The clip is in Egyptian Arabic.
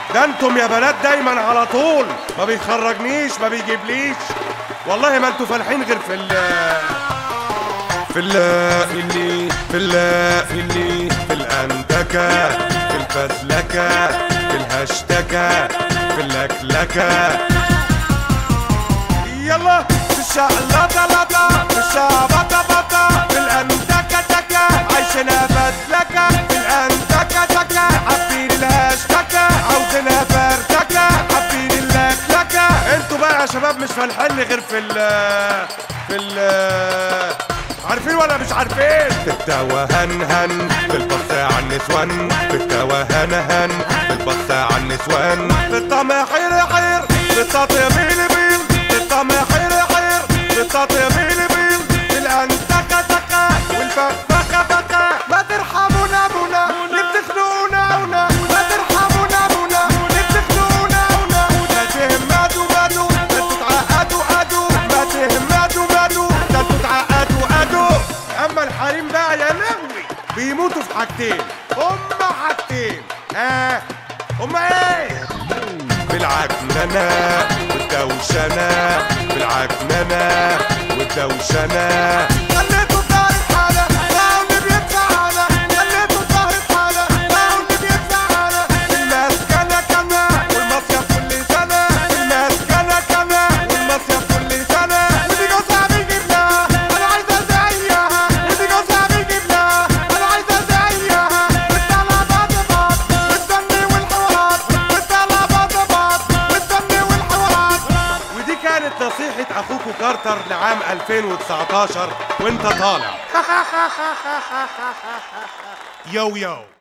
ده انتم يا بنات دايما على طول ما بيخرجنيش ما بيجيبليش والله ما انتوا فالحين غير في ال في ال في ال في ال في ال في الأندكة في الفزلكة في الهشتكة في اللكلكة يلا في الشقلطة لطة في الشعبطة بطة في الأندكة تكة عايشينها فزلكة في الأندكة تكة حابين الهشتكة عاوزينها فردكة حابين اللكلكة انتوا بقى يا شباب مش فالحين غير في ال في ال عارفين ولا مش عارفين في التوهن هن في البص على النسوان في التوهن هن في البص على النسوان في الطمع حير حير في التطيب بيل بيل في الطمع حير حير في التطيب بيل بيل في الانتكة تكة والفخفخة فكة ما ترحمونا ابونا اللي بتخنقونا اونا ما ترحمونا ابونا اللي بتخنقونا اونا ما تهمدوا مدوا ده انتوا تعقدوا قدوا ما تهمدوا مدوا ده انتوا تعقدوا قدوا اما الحريم بقى يا لهوي بيموتوا في حاجتين هما حاجتين ها هما ايه بالعكننة والدوشنة بالعكننة والدوشنة خليتوا ظهر حالة راهو اللي بيدفع أنا خليتوا ظهر حالة راهو اللي بيدفع أنا المسكنة كنا والمصيف كل سنة المسكنة كنا والمصيف كل سنة ودي جوزها بيجيب لها أنا عايزة زيها ودي جوزها بيجيب لها أنا عايزة زيها بتطلع بعض بعض والدم والحوارات بتطلع بعض بعض والدم والحوارات ودي كانت نصيحة أخوكوا كارتر لعام 2019 وأنت طالع يو يو